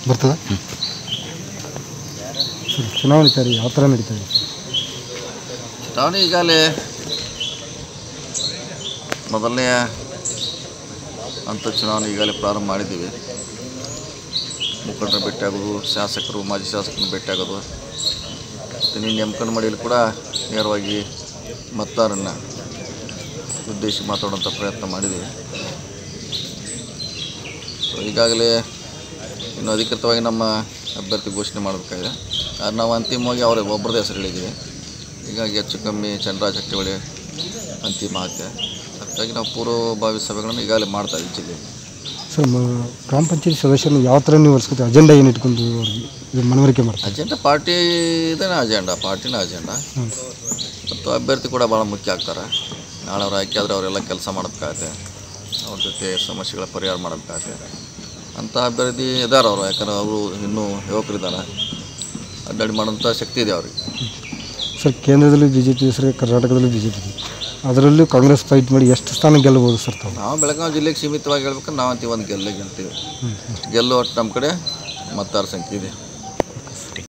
ಬರ್ತದ ಸರಿ ಚುನಾವಣೆ ತಯಾರಿ ಯಾವ ಥರ ನಡೀತಾ ಇದೆ ಚುನಾವಣೆ ಈಗಾಗಲೇ ಮೊದಲನೇ ಹಂತ ಚುನಾವಣೆ ಈಗಾಗಲೇ ಪ್ರಾರಂಭ ಮಾಡಿದ್ದೀವಿ ಮುಖಂಡರ ಭೇಟಿಯಾಗೋದು ಶಾಸಕರು ಮಾಜಿ ಶಾಸಕರನ್ನ ಭೇಟಿಯಾಗೋದು ಮತ್ತು ನಿನ್ನೆ ನೇಮಕನ ಮಾಡಿಯಲ್ಲಿ ಕೂಡ ನೇರವಾಗಿ ಮತದಾರನ್ನ ಉದ್ದೇಶಿಸಿ ಮಾತಾಡುವಂಥ ಪ್ರಯತ್ನ ಮಾಡಿದ್ದೀವಿ ಸೊ ಈಗಾಗಲೇ ಇನ್ನು ಅಧಿಕೃತವಾಗಿ ನಮ್ಮ ಅಭ್ಯರ್ಥಿ ಘೋಷಣೆ ಮಾಡಬೇಕಾಗಿದೆ ಆದ್ರೆ ನಾವು ಅಂತಿಮವಾಗಿ ಅವರ ಒಬ್ಬರದೇ ಹೆಸರು ಹೇಳಿದ್ದೀವಿ ಹೀಗಾಗಿ ಹೆಚ್ಚು ಕಮ್ಮಿ ಚಂದ್ರರಾಜ್ ಹಟ್ಟಿಹೊಳಿ ಅಂತಿಮ ಆಯ್ತೆ ಅದಕ್ಕಾಗಿ ನಾವು ಪೂರ್ವಭಾವಿ ಸಭೆಗಳನ್ನು ಈಗಾಗಲೇ ಮಾಡ್ತಾ ಇದ್ದೀವಿ ಜಿಲ್ಲೆಯಲ್ಲಿ ಸರ್ ಮ ಗ್ರಾಮ ಪಂಚಾಯತಿ ಸದಸ್ಯರನ್ನು ಯಾವ ಥರ ನೀವು ವರ್ಸ್ಕೊತೀವಿ ಅಜೆಂಡಾ ಏನು ಇಟ್ಕೊಂಡು ಅವ್ರಿಗೆ ಇದು ಮನವರಿಕೆ ಮಾಡ್ತಾರೆ ಅಜೆಂಡಾ ಪಾರ್ಟಿ ಇದೇನೆ ಅಜೆಂಡಾ ಪಾರ್ಟಿನ ಅಜೆಂಡಾ ಹ್ಞೂ ಮತ್ತು ಅಭ್ಯರ್ಥಿ ಕೂಡ ಭಾಳ ಮುಖ್ಯ ಆಗ್ತಾರೆ ನಾಳೆ ಅವ್ರು ಆಯ್ಕೆ ಆದರೆ ಅವರೆಲ್ಲ ಕೆಲಸ ಮಾಡಬೇಕಾಗತ್ತೆ ಅವ್ರ ಜೊತೆ ಸಮಸ್ಯೆಗಳ ಪರಿಹಾರ ಮಾಡಬೇಕಾಗತ್ತೆ ಅಂಥ ಅಭ್ಯರ್ಥಿ ಇದ್ದಾರೆ ಅವರು ಯಾಕಂದ್ರೆ ಅವರು ಇನ್ನೂ ಯುವಕರಿದ್ದಾರೆ ಅಡ್ಡಾಡಿ ಮಾಡೋಂಥ ಶಕ್ತಿ ಇದೆ ಅವ್ರಿಗೆ ಸರ್ ಕೇಂದ್ರದಲ್ಲೂ ಬಿ ಜೆ ಪಿ ಸರ್ ಕರ್ನಾಟಕದಲ್ಲೂ ಬಿ ಜೆ ಪಿ ಇದೆ ಅದರಲ್ಲೂ ಕಾಂಗ್ರೆಸ್ ಫೈಟ್ ಮಾಡಿ ಎಷ್ಟು ಸ್ಥಾನ ಗೆಲ್ಲಬಹುದು ಸರ್ ತಾವು ನಾವು ಬೆಳಗಾವಿ ಜಿಲ್ಲೆಗೆ ಸೀಮಿತವಾಗಿ ಹೇಳ್ಬೇಕು ನಾವು ಅಂತೀವಿ ಒಂದು ಗೆಲ್ಲೇ ಗೆಲ್ತೀವಿ ಗೆಲ್ಲೋ ಒಟ್ಟು ನಮ್ಮ ಕಡೆ ಮತದಾರ ಸಂಖ್ಯೆ ಇದೆ